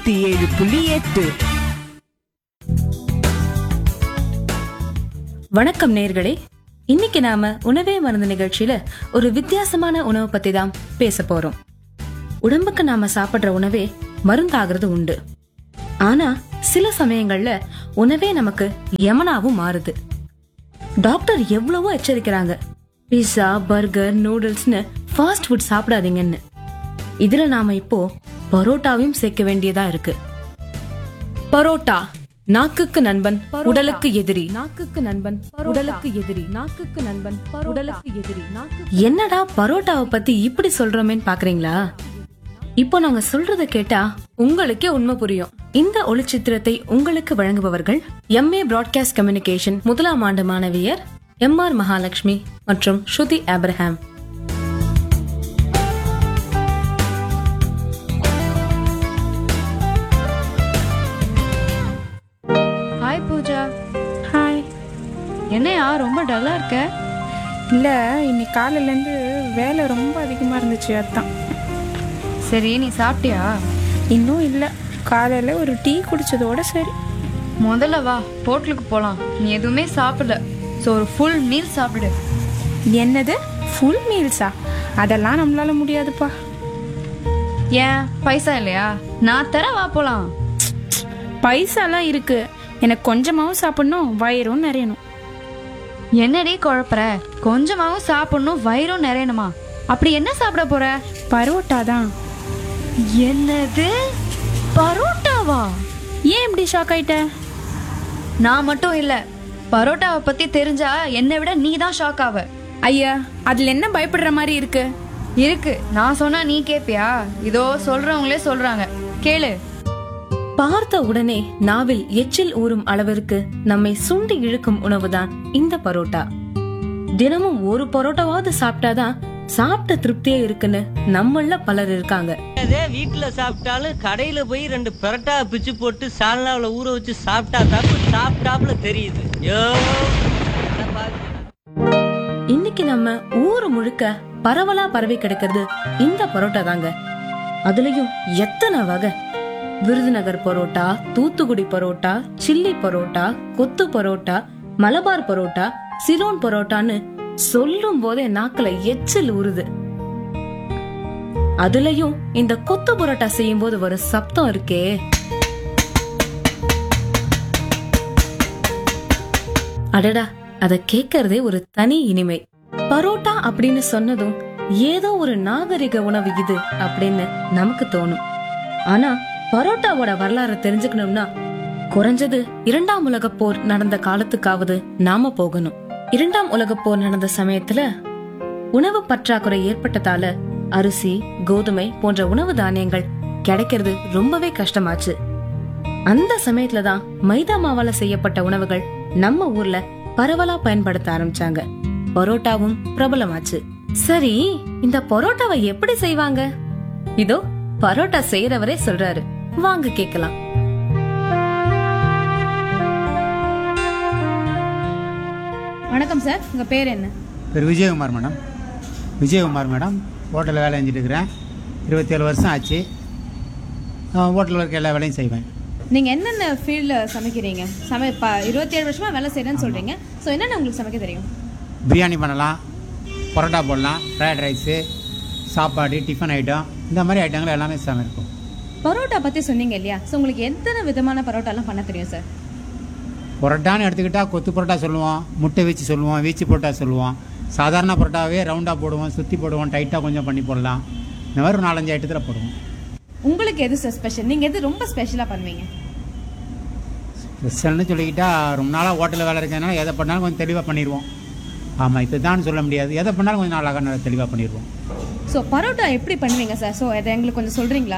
நூத்தி ஏழு புள்ளி எட்டு வணக்கம் நேர்களே இன்னைக்கு நாம உணவே மருந்து நிகழ்ச்சியில ஒரு வித்தியாசமான உணவு பத்தி தான் பேச போறோம் உடம்புக்கு நாம சாப்பிடுற உணவே மருந்தாகிறது உண்டு ஆனா சில சமயங்கள்ல உணவே நமக்கு யமனாவும் மாறுது டாக்டர் எவ்வளவோ எச்சரிக்கிறாங்க பிஸா பர்கர் நூடுல்ஸ்னு ஃபாஸ்ட் ஃபுட் சாப்பிடாதீங்கன்னு இதுல நாம இப்போ பரோட்டாவையும் சேர்க்க வேண்டியதா இருக்கு பரோட்டா நாக்குக்கு நண்பன் உடலுக்கு எதிரி நாக்குக்கு நண்பன் உடலுக்கு எதிரி நாக்குக்கு நண்பன் உடலுக்கு எதிரி என்னடா பரோட்டாவை பத்தி இப்படி சொல்றோமேன்னு பாக்குறீங்களா இப்போ நாங்க சொல்றத கேட்டா உங்களுக்கே உண்மை புரியும் இந்த ஒளிச்சித்திரத்தை உங்களுக்கு வழங்குபவர்கள் எம்ஏ பிராட்காஸ்ட் கம்யூனிகேஷன் முதலாம் ஆண்டு மாணவியர் எம் ஆர் மகாலட்சுமி மற்றும் Shruti Abraham hi Pooja hi என்னையா ரொம்ப டல்லா இருக்க இல்லை இன்னைக்கு காலையிலேருந்து வேலை ரொம்ப அதிகமாக இருந்துச்சு அதான் சரி நீ சாப்பிட்டியா இன்னும் இல்லை காலையில் ஒரு டீ குடிச்சதோட சரி முதல்ல வா ஹோட்டலுக்கு போலாம் நீ எதுவுமே சாப்பிடல ஸோ ஒரு ஃபுல் மீல் சாப்பிடு என்னது ஃபுல் மீல்ஸா அதெல்லாம் நம்மளால முடியாதுப்பா ஏன் பைசா இல்லையா நான் தரேன் வா போலாம் பைசாலாம் இருக்கு எனக்கு கொஞ்சமாவும் சாப்பிடணும் வயிறும் நிறையணும் என்னடி குழப்பற கொஞ்சமாவும் சாப்பிடணும் வயிறும் நிறையணுமா அப்படி என்ன சாப்பிட போற பரோட்டா தான் என்னது பரோட்டாவா ஏன் இப்படி ஷாக் ஆயிட்ட நான் மட்டும் இல்ல பரோட்டாவை பத்தி தெரிஞ்சா என்னை விட நீ தான் ஷாக் ஆவ ஐயா அதில் என்ன பயப்படுற மாதிரி இருக்கு இருக்கு நான் சொன்னா நீ கேப்பியா இதோ சொல்றவங்களே சொல்றாங்க கேளு பார்த்த உடனே நாவில் எச்சில் ஊறும் அளவிற்கு நம்மை சுண்டி இழுக்கும் உணவுதான் இந்த பரோட்டா தினமும் ஒரு பரோட்டாவாவது சாப்பிட்டாதான் சாப்பிட்ட திருப்தியே இருக்குன்னு நம்மள பலர் இருக்காங்க அதே வீட்டுல சாப்பிட்டாலும் கடையில போய் ரெண்டு பரோட்டா பிச்சு போட்டு சால்னாவுல ஊற வச்சு சாப்பிட்டா தப்பு சாப்பிட்டாப்புல தெரியுது யோ என்ன பாக்குறீங்க? இன்னைக்கு நம்ம ஊரு முழுக்க பரவலா பரவி கிடக்கிறது இந்த பரோட்டா தாங்க அதுலயும் எத்தனை வகை விருதுநகர் பரோட்டா தூத்துக்குடி பரோட்டா சில்லி பரோட்டா கொத்து பரோட்டா மலபார் பரோட்டா சிலோன் பரோட்டான்னு சொல்லும் போதே நாக்குல எச்சில் ஊறுது அதுலயும் இந்த கொத்து பரோட்டா செய்யும் போது வரும் சப்தம் இருக்கே அடடா அத கேட்கறதே ஒரு தனி இனிமை பரோட்டா அப்படின்னு சொன்னதும் ஏதோ ஒரு நாகரிக உணவு இது அப்படின்னு நமக்கு தோணும் ஆனா பரோட்டாவோட வரலாறு தெரிஞ்சுக்கணும்னா குறைஞ்சது இரண்டாம் உலகப் போர் நடந்த காலத்துக்காவது நாம போகணும் இரண்டாம் உலகப் போர் நடந்த சமயத்துல உணவு பற்றாக்குறை ஏற்பட்டதால அரிசி கோதுமை போன்ற உணவு தானியங்கள் கிடைக்கிறது ரொம்பவே கஷ்டமாச்சு அந்த சமயத்துல தான் மைதா மாவால செய்யப்பட்ட உணவுகள் நம்ம ஊர்ல பரவலா பயன்படுத்த ஆரம்பிச்சாங்க பரோட்டாவும் பிரபலமாச்சு சரி இந்த பரோட்டாவை எப்படி செய்வாங்க இதோ பரோட்டா செய்யறவரே சொல்றாரு வாங்க கேக்கலாம் வணக்கம் சார் உங்கள் பேர் என்ன பேர் விஜயகுமார் மேடம் விஜயகுமார் மேடம் ஹோட்டலில் வேலை செஞ்சுட்டு இருக்கிறேன் இருபத்தேழு வருஷம் ஆச்சு ஹோட்டலில் இருக்க எல்லா வேலையும் செய்வேன் நீங்கள் என்னென்ன ஃபீல்டில் சமைக்கிறீங்க சமை இப்போ இருபத்தேழு வருஷமாக வேலை செய்கிறேன்னு சொல்கிறீங்க ஸோ என்னென்ன உங்களுக்கு சமைக்க தெரியும் பிரியாணி பண்ணலாம் பரோட்டா போடலாம் ஃப்ரைட் ரைஸு சாப்பாடு டிஃபன் ஐட்டம் இந்த மாதிரி ஐட்டங்கள் எல்லாமே சமைக்கும் பரோட்டா பற்றி சொன்னீங்க இல்லையா ஸோ உங்களுக்கு எத்தனை விதமான பரோட்டாலாம் பண்ண தெரியும் சார் பரோட்டான்னு எடுத்துக்கிட்டால் கொத்து பரோட்டா சொல்லுவோம் முட்டை வீச்சு சொல்லுவோம் வீச்சு பரோட்டா சொல்லுவோம் சாதாரண பரோட்டாவே ரவுண்டாக போடுவோம் சுற்றி போடுவோம் டைட்டாக கொஞ்சம் பண்ணி போடலாம் இந்த மாதிரி ஒரு நாலஞ்சு ஐட்டத்தில் போடுவோம் உங்களுக்கு எது சார் ஸ்பெஷல் நீங்கள் எது ரொம்ப ஸ்பெஷலாக பண்ணுவீங்க ஸ்பெஷல்னு சொல்லிக்கிட்டா ரொம்ப நாளாக ஹோட்டலில் வேலை இருக்கிறதுனால எதை பண்ணாலும் கொஞ்சம் தெளிவாக பண்ணிடுவோம் ஆமாம் இப்போ தான் சொல்ல முடியாது எதை பண்ணாலும் கொஞ்சம் நாளாக நல்லா தெளிவாக பண்ணிடுவோம் ஸோ பரோட்டா எப்படி பண்ணுவீங்க சார் ஸோ அதை எங்களுக்கு கொஞ்சம் சொல்கிறீங்களா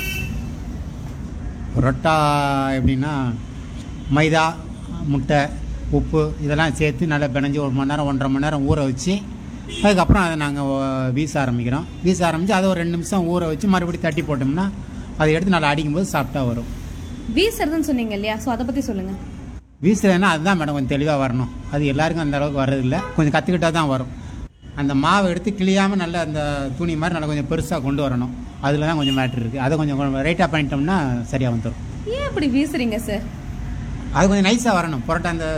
பரோட்டா எப்படின்னா மைதா முட்டை உப்பு இதெல்லாம் சேர்த்து நல்லா பிணைஞ்சு ஒரு மணி நேரம் ஒன்றரை மணி நேரம் ஊற வச்சு அதுக்கப்புறம் அதை நாங்கள் வீச ஆரம்பிக்கிறோம் வீச ஆரம்பித்து அதை ஒரு ரெண்டு நிமிஷம் ஊற வச்சு மறுபடியும் தட்டி போட்டோம்னா அதை எடுத்து நல்லா அடிக்கும்போது சாப்பிட்டா வரும் வீசுறதுன்னு சொன்னீங்க இல்லையா ஸோ அதை பற்றி சொல்லுங்கள் வீசுறதுன்னா அதுதான் மேடம் கொஞ்சம் தெளிவாக வரணும் அது எல்லாருக்கும் அந்த அளவுக்கு வர்றதில்ல கொஞ்சம் கற்றுக்கிட்டா தான் வரும் அந்த மாவை எடுத்து கிளியாமல் நல்ல அந்த துணி மாதிரி நல்லா கொஞ்சம் பெருசாக கொண்டு வரணும் அதில் தான் கொஞ்சம் மேட்ரு இருக்குது அதை கொஞ்சம் ரைட்டாக பண்ணிட்டோம்னா சரியாக வந்துடும் ஏன் அப்படி வீசுறீங்க சார் அது கொஞ்சம் நைஸாக வரணும் புரோட்டா அந்த